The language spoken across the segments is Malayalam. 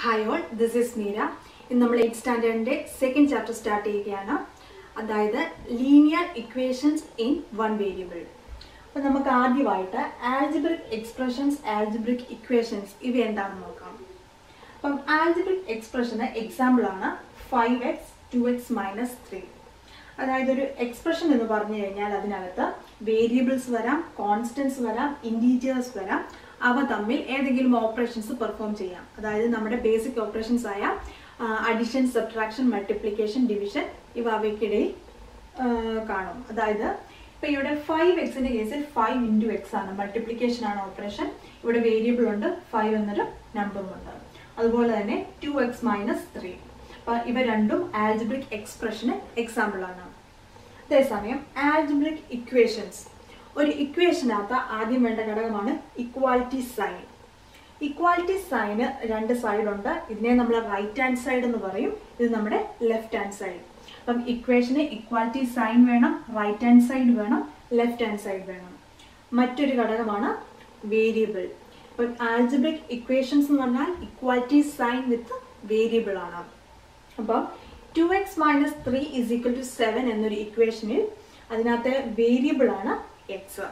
hi all this is Meera ഇന്ന് നമ്മൾ എയ്റ്റ് സ്റ്റാൻഡേർഡിന്റെ സെക്കൻഡ് ചാപ്റ്റർ സ്റ്റാർട്ട് ചെയ്യുകയാണ് അതായത് linear equations in one variable അപ്പോൾ നമുക്ക് ആദ്യമായിട്ട് ആൽജിബ്രിക് എക്സ്പ്രഷൻസ് ആൽജിബ്രിക് ഇക്വേഷൻസ് ഇവ എന്താണെന്ന് നോക്കാം അപ്പം ആൽജിബ്രിക് എക്സ്പ്രഷന് എക്സാമ്പിൾ ആണ് five x two x minus three അതായത് ഒരു എക്സ്പ്രഷൻ എന്ന് പറഞ്ഞു കഴിഞ്ഞാൽ അതിനകത്ത് വേരിയബിൾസ് വരാം കോൺസ്റ്റൻസ് വരാം ഇൻറ്റീജിയേഴ്സ് വരാം അവ തമ്മിൽ ഏതെങ്കിലും ഓപ്പറേഷൻസ് പെർഫോം ചെയ്യാം അതായത് നമ്മുടെ ബേസിക് ഓപ്പറേഷൻസ് ആയ അഡിഷൻ സബ്ട്രാക്ഷൻ മൾട്ടിപ്ലിക്കേഷൻ ഡിവിഷൻ ഇവ അവയ്ക്കിടയിൽ ആ, കാണും അതായത് ഇപ്പൊ ഇവിടെ ഫൈവ് എക്സിന്റെ കേസിൽ ഫൈവ് ഇൻറ്റു എക്സ് ആണ് മൾട്ടിപ്ലിക്കേഷൻ ആണ് ഓപ്പറേഷൻ ഇവിടെ വേരിയബിൾ ഉണ്ട് ഫൈവ് എന്നൊരു നമ്പറും ഉണ്ട് അതുപോലെ തന്നെ ടു എക്സ് മൈനസ് ത്രീ അപ്പൊ ഇവ രണ്ടും ആൽജിബ്രിക് എക്സ്പ്രഷന് എക്സാമ്പിൾ ആണ് അതേസമയം ആൽജിബ്രിക് ഇക്വേഷൻസ് ഒരു ഇക്വേഷനകത്ത് ആദ്യം വേണ്ട ഘടകമാണ് ഇക്വാലിറ്റി സൈൻ ഇക്വാലിറ്റി സൈന് രണ്ട് സൈഡ് ഉണ്ട് ഇതിനെ നമ്മൾ റൈറ്റ് ഹാൻഡ് സൈഡ് എന്ന് പറയും ഇത് നമ്മുടെ ലെഫ്റ്റ് ഹാൻഡ് സൈഡ് അപ്പം ഇക്വേഷന് ഇക്വാലിറ്റി സൈൻ വേണം റൈറ്റ് ഹാൻഡ് സൈഡ് വേണം ലെഫ്റ്റ് ഹാൻഡ് സൈഡ് വേണം മറ്റൊരു ഘടകമാണ് വേരിയബിൾ അപ്പം ആൽജിബ്രിക് ഇക്വേഷൻസ് എന്ന് പറഞ്ഞാൽ ഇക്വാലിറ്റി സൈൻ വിത്ത് വേരിയബിൾ ആണ് അപ്പോൾ two x minus three is equal to seven എന്നൊരു ഇക്വേഷനിൽ അതിനകത്ത് വേരിയബിൾ ആണ് എക്സ്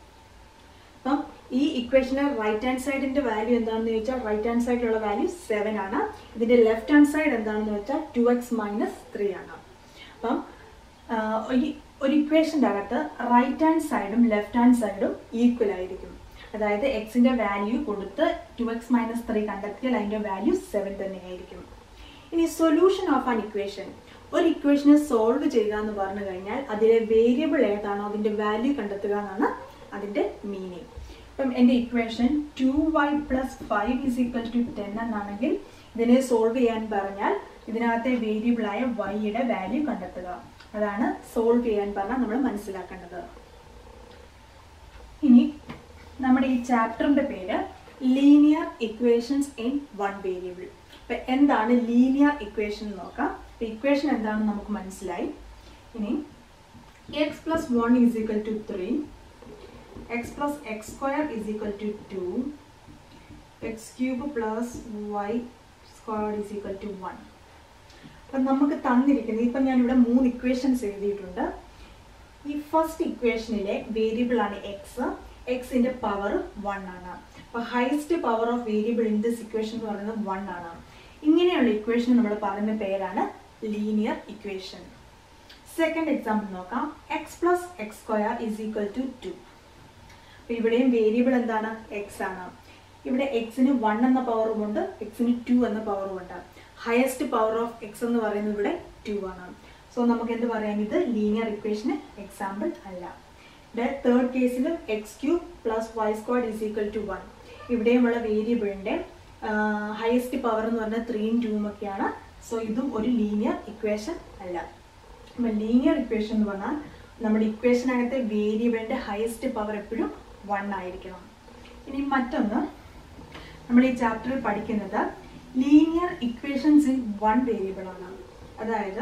അപ്പം ഈ ഇക്വേഷന് റൈറ്റ് ഹാൻഡ് സൈഡിന്റെ വാല്യൂ എന്താണെന്ന് ചോദിച്ചാൽ റൈറ്റ് ഹാൻഡ് സൈഡിലുള്ള വാല്യൂ സെവൻ ആണ് ഇതിന്റെ ലെഫ്റ്റ് ഹാൻഡ് സൈഡ് എന്താണെന്ന് വെച്ചാൽ ടു എക്സ് മൈനസ് ത്രീ ആണ് അപ്പം ആഹ്, ഈ- ഒരു ഇക്വേഷൻ്റെ അകത്ത് റൈറ്റ് ഹാൻഡ് സൈഡും ലെഫ്റ്റ് ഹാൻഡ് സൈഡും ഈക്വൽ ആയിരിക്കും അതായത് എക്സിന്റെ വാല്യൂ കൊടുത്ത് ടു എക്സ് മൈനസ് ത്രീ കണ്ടെത്തിയാൽ അതിന്റെ വാല്യൂ സെവൻ തന്നെയായിരിക്കും ഇനി സൊല്യൂഷൻ ഓഫ് ആൻ ഇക്വേഷൻ ഒരു ഇക്വേഷനെ സോൾവ് ചെയ്യുക എന്ന് പറഞ്ഞു കഴിഞ്ഞാൽ അതിലെ വേരിയബിൾ ഏതാണോ അതിന്റെ വാല്യൂ കണ്ടെത്തുക എന്നാണ് അതിന്റെ മീനിങ് ഇപ്പം എൻ്റെ equation two y plus five is equal to ten എന്നാണെങ്കിൽ ഇതിനെ സോൾവ് ചെയ്യാൻ പറഞ്ഞാൽ ഇതിനകത്തെ വേരിയബിളായ വൈയുടെ വാല്യൂ കണ്ടെത്തുക അതാണ് സോൾവ് ചെയ്യാൻ പറഞ്ഞാൽ നമ്മൾ മനസ്സിലാക്കേണ്ടത് ഇനി നമ്മുടെ ഈ ചാപ്റ്ററിന്റെ പേര് linear equations in one variable അപ്പൊ എന്താണ് ലീനിയർ ഇക്വേഷൻ എന്ന് നോക്കാം അപ്പൊ ഇക്വേഷൻ എന്താണെന്ന് നമുക്ക് മനസ്സിലായി ഇനി x plus one is equal to three x plus x square is equal to two x cube plus y square is equal to one അപ്പം നമുക്ക് തന്നിരിക്കുന്നത് ഇപ്പം ഞാനിവിടെ മൂന്ന് ഇക്വേഷൻസ് എഴുതിയിട്ടുണ്ട് ഈ ഫസ്റ്റ് ഇക്വേഷനിലെ വേരിയബിൾ ആണ് എക്സ് എക്സിന്റെ പവർ വൺ ആണ് അപ്പൊ highest power of variable in this equation എന്ന് പറയുന്നത് വൺ ആണ് ഇങ്ങനെയുള്ള ഇക്വേഷൻ നമ്മൾ പറയുന്ന പേരാണ് ലീനിയർ ഇക്വേഷൻ സെക്കൻഡ് എക്സാമ്പിൾ നോക്കാം x plus x square is equal to two അപ്പൊ ഇവിടെയും വേരിയബിൾ എന്താണ് എക്സ് ആണ് ഇവിടെ എക്സിന് വൺ എന്ന പവറും ഉണ്ട് എക്സിന് ടു എന്ന പവറും ഉണ്ട് ഹയസ്റ്റ് പവർ ഓഫ് എക്സ് എന്ന് പറയുന്നത് ഇവിടെ ടു ആണ് സോ നമുക്ക് എന്ത് പറയാം ഇത് ലീനിയർ ഇക്വേഷന് എക്സാമ്പിൾ അല്ല ഇവിടെ തേർഡ് കേസിലും x cube plus y square is equal to one ഇവിടെയുമുള്ള വേരിയബിളിന്റെ ഹയസ്റ്റ് പവർ എന്ന് പറഞ്ഞാൽ ത്രീയും ടൂവും ഒക്കെയാണ് സോ ഇതും ഒരു ലീനിയർ ഇക്വേഷൻ അല്ല അപ്പം ലീനിയർ ഇക്വേഷൻ എന്ന് പറഞ്ഞാൽ നമ്മുടെ ഇക്വേഷനകത്തെ വേരിയബിളിന്റെ ഹയസ്റ്റ് പവർ എപ്പോഴും വൺ ആയിരിക്കണം ഇനി മറ്റൊന്ന് നമ്മൾ ഈ ചാപ്റ്ററിൽ പഠിക്കുന്നത് linear equations in one variable ആണ് അതായത്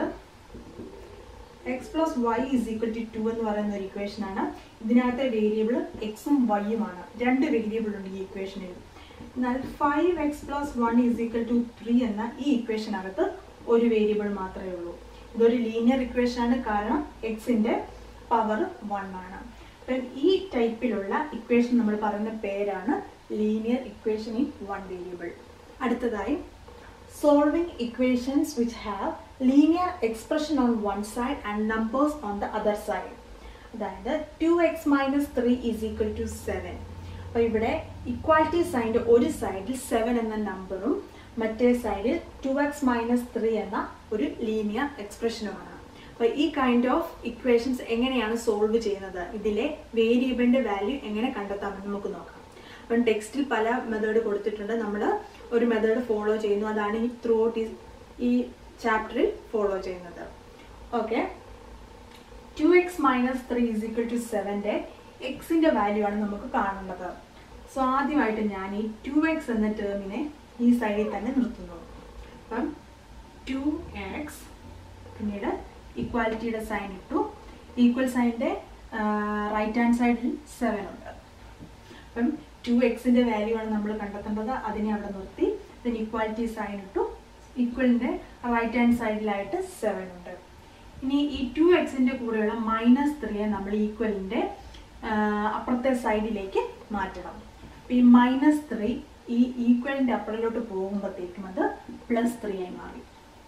x plus y is equal to two എന്ന് പറയുന്ന ഒരു ഇക്വേഷൻ ആണ് ഇതിനകത്തെ വേരിയബിൾ എക്സും വൈയുമാണ് രണ്ട് വേരിയബിൾ ഉണ്ട് ഈ ഇക്വേഷനിൽ എന്നാൽ five x plus one is equal to three എന്ന ഈ ഇക്വേഷനകത്ത് ഒരു വേരിയബിൾ മാത്രമേ ഉള്ളൂ ഇതൊരു ലീനിയർ ഇക്വേഷൻ ആണ് കാരണം എക്സിന്റെ പവർ വൺ ആണ് അപ്പം ഈ ടൈപ്പിലുള്ള ഇക്വേഷൻ നമ്മൾ പറയുന്ന പേരാണ് linear equation in one variable അടുത്തതായി solving equations which have linear expression on one side and numbers on the other side അതായത് two x minus three is equal to seven അപ്പോൾ ഇവിടെ ഇക്വാലിറ്റി സൈൻ്റെ ഒരു സൈഡിൽ സെവൻ എന്ന നമ്പറും മറ്റേ സൈഡിൽ ടു എക്സ് മൈനസ് ത്രീ എന്ന ഒരു ലീനിയർ എക്സ്പ്രഷനുമാണ് അപ്പോൾ ഈ കൈൻഡ് ഓഫ് ഇക്വേഷൻസ് എങ്ങനെയാണ് സോൾവ് ചെയ്യുന്നത് ഇതിലെ വേരിയബിളിൻ്റെ വാല്യൂ എങ്ങനെ കണ്ടെത്താമെന്ന് നമുക്ക് നോക്കാം അപ്പം ടെക്സ്റ്റിൽ പല മെത്തേഡ് കൊടുത്തിട്ടുണ്ട് നമ്മൾ ഒരു മെത്തേഡ് ഫോളോ ചെയ്യുന്നു അതാണ് ഈ ത്രൂ ഔട്ട് ഈ ചാപ്റ്ററിൽ ഫോളോ ചെയ്യുന്നത് okay two x minus three is equal to സെവൻ്റെ എക്സിൻ്റെ വാല്യൂ ആണ് നമുക്ക് കാണേണ്ടത് സോ ആദ്യമായിട്ട് ഞാൻ ഈ ടു എക്സ് എന്ന ടേമിനെ ഈ സൈഡിൽ തന്നെ നിർത്തുന്നു അപ്പം ടു എക്സ് പിന്നീട് ഇക്വാലിറ്റിയുടെ സൈൻ ഇട്ടു ഈക്വൽ സൈൻ്റെ റൈറ്റ് ഹാൻഡ് സൈഡിൽ സെവൻ ഉണ്ട് അപ്പം ടു എക്സിന്റെ വാല്യൂ ആണ് നമ്മൾ കണ്ടെത്തേണ്ടത് അതിനെ അവിടെ നിർത്തി ദെൻ ഇക്വാലിറ്റി സൈൻ ഇട്ടു ഈക്വലിൻ്റെ റൈറ്റ് ഹാൻഡ് സൈഡിലായിട്ട് സെവൻ ഉണ്ട് ഇനി ഈ ടു എക്സിൻ്റെ കൂടെയുള്ള മൈനസ് ത്രീയെ നമ്മൾ ഈക്വലിൻ്റെ അപ്പുറത്തെ സൈഡിലേക്ക് മാറ്റണം അപ്പം ഈ മൈനസ് ത്രീ ഈ ഈക്വലിൻ്റെ അപ്പുറയിലോട്ട് പോകുമ്പോഴത്തേക്കും അത് പ്ലസ് ത്രീ ആയി മാറി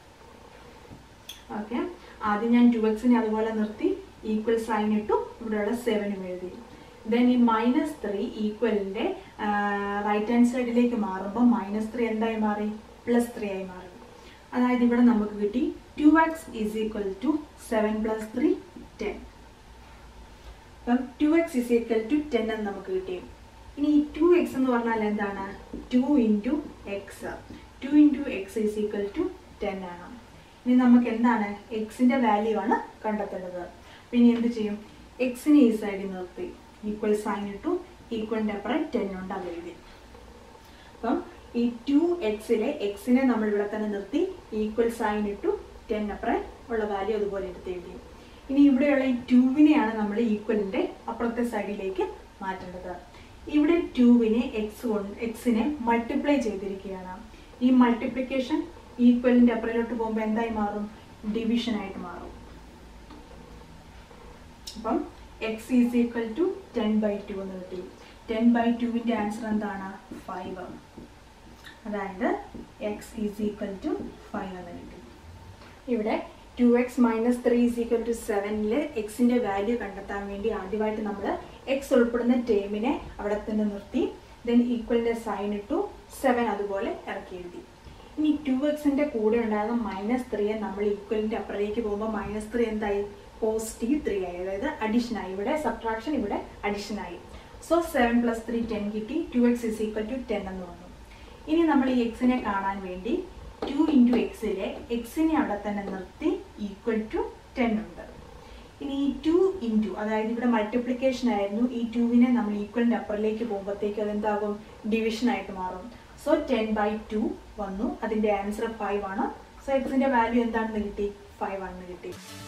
ഓക്കെ ആദ്യം ഞാൻ ടു എക്സിനെ അതുപോലെ നിർത്തി ഈക്വൽ സൈൻ ഇട്ടു ഇവിടെയുള്ള സെവനും എഴുതി ദെൻ ഈ മൈനസ് ത്രീ ഈക്വലിൻ്റെ റൈറ്റ് ഹാൻഡ് സൈഡിലേക്ക് മാറുമ്പോൾ മൈനസ് ത്രീ എന്തായി മാറി പ്ലസ് ത്രീ ആയി മാറി അതായത് ഇവിടെ നമുക്ക് കിട്ടി two x is equal to seven plus three ten അപ്പം two x is equal to ten എന്ന് നമുക്ക് കിട്ടി ഇനി ഈ ടു എക്സ് എന്ന് പറഞ്ഞാൽ എന്താണ് two into x two into x is equal to ten ആണ് ഇനി നമുക്ക് എന്താണ് എക്സിൻ്റെ വാല്യൂ ആണ് കണ്ടെത്തേണ്ടത് പിന്നെ എന്ത് ചെയ്യും എക്സിനെ ഈ സൈഡിൽ നിർത്തി ഈക്വൽ സൈൻ ഇട്ടു ഈക്വലിൻ്റെ അപ്പുറം ടെൻ ഉണ്ട് അത് എഴുതി അപ്പം ഈ ടു എക്സിലെ എക്സിനെ നമ്മൾ ഇവിടെ തന്നെ നിർത്തി ഈക്വൽ സൈൻ ഇട്ടു ടെൻ അപ്പുറം ഉള്ള വാല്യൂ അതുപോലെ എടുത്ത് എഴുതി ഇനി ഇവിടെയുള്ള ഈ ടൂവിനെയാണ് നമ്മൾ ഈക്വലിൻ്റെ അപ്പുറത്തെ സൈഡിലേക്ക് മാറ്റേണ്ടത് ഇവിടെ ടൂവിനെ എക്സ് കൊണ്ട് എക്സിനെ മൾട്ടിപ്ലൈ ചെയ്തിരിക്കുകയാണ് ഈ മൾട്ടിപ്ലിക്കേഷൻ ഈക്വലിൻ്റെ അപ്പുറയിലോട്ട് പോകുമ്പോൾ എന്തായി മാറും ഡിവിഷൻ ആയിട്ട് മാറും അപ്പം x is equal to ten by two എന്ന് കിട്ടി ടെൻ ബൈ ടുവിൻ്റെ ആൻസർ എന്താണ് ഫൈവ് അതായത് x is equal to five എന്ന് കിട്ടി ഇവിടെ two x minus three is equal to സെവനിൽ എക്സിൻ്റെ വാല്യൂ കണ്ടെത്താൻ വേണ്ടി ആദ്യമായിട്ട് നമ്മൾ എക്സ് ഉൾപ്പെടുന്ന ടേമിനെ അവിടെ തന്നെ നിർത്തി ദെൻ ഈക്വലിൻ്റെ സൈൻ ഇട്ടു സെവൻ അതുപോലെ ഇറക്കി എഴുതി ഇനി ടു എക്സിൻ്റെ കൂടെ ഉണ്ടാകുന്ന മൈനസ് ത്രീയെ നമ്മൾ ഈക്വലിൻ്റെ അപ്പുറത്തേക്ക് പോകുമ്പോൾ മൈനസ് ത്രീ എന്തായി പോസിറ്റീവ് ത്രീ ആയി അതായത് അഡീഷൻ ആയി ഇവിടെ സബ്ട്രാക്ഷൻ ഇവിടെ അഡീഷൻ ആയി so seven plus three ten കിട്ടി two x is equal to ten എന്ന് വന്നു ഇനി നമ്മൾ ഈ എക്സിനെ കാണാൻ വേണ്ടി ടു ഇൻറ്റു എക്സിലെ എക്സിനെ അവിടെ തന്നെ നിർത്തി ഈക്വൽ ടു ടെൻ ഉണ്ട് ഇനി ഈ ടു ഇൻറ്റു അതായത് ഇവിടെ മൾട്ടിപ്ലിക്കേഷൻ ആയിരുന്നു ഈ ടുവിനെ നമ്മൾ ഈക്വലിൻ്റെ അപ്പുറത്തേക്ക് പോകുമ്പോഴത്തേക്ക് അതെന്താകും ഡിവിഷൻ ആയിട്ട് മാറും സോ ടെൻ ബൈ ടു വന്നു അതിൻ്റെ ആൻസർ ഫൈവ് ആണ് സോ എക്സിൻ്റെ വാല്യൂ എന്താണെന്ന് കിട്ടി ഫൈവ് ആണെന്ന് കിട്ടി